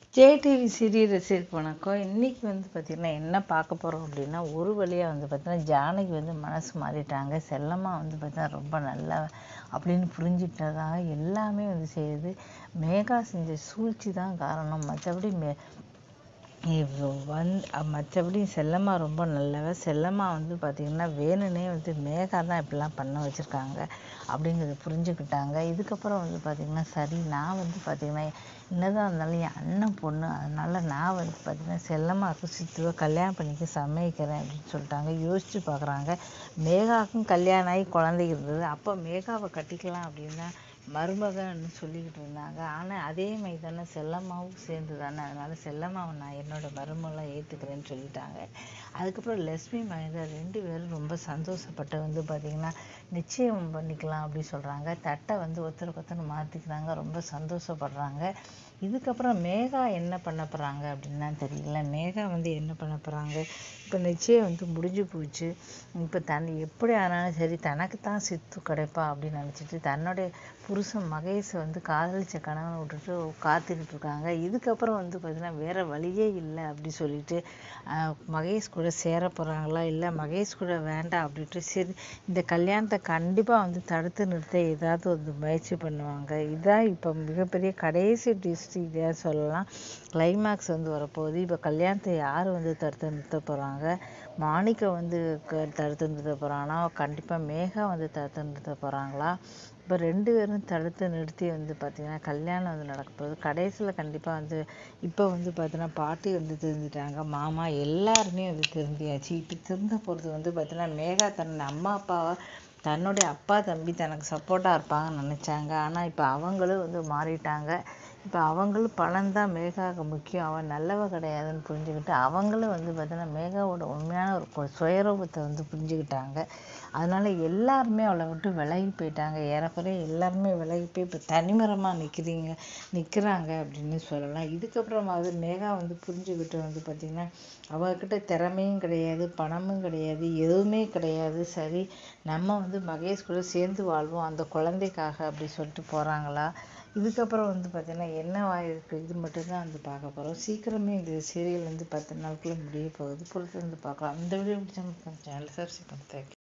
Vijay TV serial ரசிகருக்கு வணக்கம் இன்னைக்கு வந்து பார்த்திங்கன்னா என்ன பார்க்க போகிறோம் அப்படின்னா ஒரு வழியாக வந்து பார்த்தீங்கன்னா ஜானகி வந்து மனசு மாறிட்டாங்க செல்லம்மா வந்து பார்த்தீங்கன்னா ரொம்ப நல்ல அப்படின்னு புரிஞ்சுட்டதாக எல்லாமே வந்து செய்யுது மேகா செஞ்ச சூழ்ச்சி தான் காரணம் மற்றபடி மே வந்து மற்றபடி செல்லம்மா ரொம்ப நல்லவ செல்லம்மா வந்து பார்த்திங்கன்னா வேணுனே வந்து மேகா தான் இப்படிலாம் பண்ண வச்சுருக்காங்க அப்படிங்கிறத புரிஞ்சுக்கிட்டாங்க இதுக்கப்புறம் வந்து பார்த்திங்கன்னா சரி நான் வந்து பார்த்திங்கன்னா என்னதான் இருந்தாலும் என் அண்ணன் பொண்ணு அதனால நான் வந்து பார்த்திங்கன்னா செல்லம்மாவுக்கு சித்துவை கல்யாணம் பண்ணிக்க சம்மதிக்கிறேன் அப்படின்னு சொல்லிட்டாங்க யோசித்து பார்க்குறாங்க மேகாவுக்கும் கல்யாணம் ஆகி குழந்தைங்க இருந்தது அப்போ மேகாவை கட்டிக்கலாம் அப்படின்னு தான் மருமகன்னு சொல்லிக்கிட்டு இருந்தாங்க ஆனால் அதே மாதிரி தானே செல்லம்மாவும் சேர்ந்து தானே அதனால் செல்லம்மாவை நான் என்னோடய மருமகளாக ஏற்றுக்கிறேன்னு சொல்லிட்டாங்க அதுக்கப்புறம் லக்ஷ்மி மகேந்திரா ரெண்டு பேரும் ரொம்ப சந்தோஷப்பட்டு வந்து பார்த்திங்கன்னா நிச்சயம் பண்ணிக்கலாம் அப்படி சொல்கிறாங்க தட்டை வந்து ஒருத்தருக்கு ஒருத்தர் மாற்றிக்கிறாங்க ரொம்ப சந்தோஷப்படுறாங்க இதுக்கப்புறம் மேகா என்ன பண்ண போகிறாங்க அப்படின்னு தான் தெரியல மேகா வந்து என்ன பண்ண போகிறாங்க இப்போ நிச்சயம் வந்து முடிஞ்சு போச்சு இப்போ தன் எப்படி ஆனாலும் சரி தனக்கு தான் சித்து கிடைப்பா அப்படின்னு நினச்சிட்டு தன்னுடைய புருஷன் மகேஷை வந்து காதலிச்ச கணவனை விட்டுட்டு காத்துக்கிட்டு இருக்காங்க இதுக்கப்புறம் வந்து பார்த்திங்கன்னா வேறு வழியே இல்லை அப்படி சொல்லிட்டு மகேஷ் கூட சேர போகிறாங்களா இல்லை மகேஷ் கூட வேண்டாம் அப்படின்ட்டு சரி இந்த கல்யாணத்தை கண்டிப்பாக வந்து தடுத்து நிறுத்த ஏதாவது ஒரு முயற்சி பண்ணுவாங்க இதான் இப்போ மிகப்பெரிய கடைசி டிஸ்ட் இதாக சொல்லலாம் கிளைமேக்ஸ் வந்து வரப்போகுது இப்போ கல்யாணத்தை யார் வந்து தடுத்து நிறுத்த போகிறாங்க மாணிக்கம் வந்து தடுத்து நிறுத்த போகிறாங்கன்னா கண்டிப்பாக மேகா வந்து தடுத்து நிறுத்த போகிறாங்களா இப்போ ரெண்டு பேரும் தடுத்து நிறுத்தி வந்து பார்த்திங்கன்னா கல்யாணம் வந்து நடக்க போகுது கடைசியில் கண்டிப்பாக வந்து இப்போ வந்து பார்த்தீங்கன்னா பாட்டி வந்து தெரிஞ்சிட்டாங்க மாமா எல்லாருமே வந்து தெரிஞ்சியாச்சு இப்போ திருந்த போகிறது வந்து பார்த்தீங்கன்னா மேகா தன் அம்மா அப்பாவை தன்னுடைய அப்பா தம்பி தனக்கு சப்போர்ட்டாக இருப்பாங்கன்னு நினச்சாங்க ஆனால் இப்போ அவங்களும் வந்து மாறிட்டாங்க இப்போ அவங்களும் பணம் தான் மேகாவுக்கு முக்கியம் அவன் நல்லவ கிடையாதுன்னு புரிஞ்சுக்கிட்டு அவங்களும் வந்து பார்த்தீங்கன்னா மேகாவோட உண்மையான ஒரு சுயரூபத்தை வந்து புரிஞ்சுக்கிட்டாங்க அதனால் எல்லாருமே அவளை விட்டு விலகி போயிட்டாங்க ஏறக்குறைய எல்லாருமே விலகி போய் இப்போ தனிமரமாக நிற்கிறீங்க நிற்கிறாங்க அப்படின்னு சொல்லலாம் இதுக்கப்புறமாவது மேகா வந்து புரிஞ்சுக்கிட்டு வந்து பார்த்திங்கன்னா அவகிட்ட திறமையும் கிடையாது பணமும் கிடையாது எதுவுமே கிடையாது சரி நம்ம வந்து மகேஷ் கூட சேர்ந்து வாழ்வோம் அந்த குழந்தைக்காக அப்படி சொல்லிட்டு போகிறாங்களா இதுக்கப்புறம் வந்து பார்த்திங்கன்னா என்ன இருக்குது இது மட்டும்தான் வந்து பார்க்க போகிறோம் சீக்கிரமே இந்த சீரியல் வந்து பத்து நாளுக்குள்ளே முடிய போகுது பொறுத்து வந்து பார்க்கலாம் இந்த வீடியோ பிடிச்சவங்க சேனல் சப்ஸ்கிரைப் பண்ணி தேங்க்யூ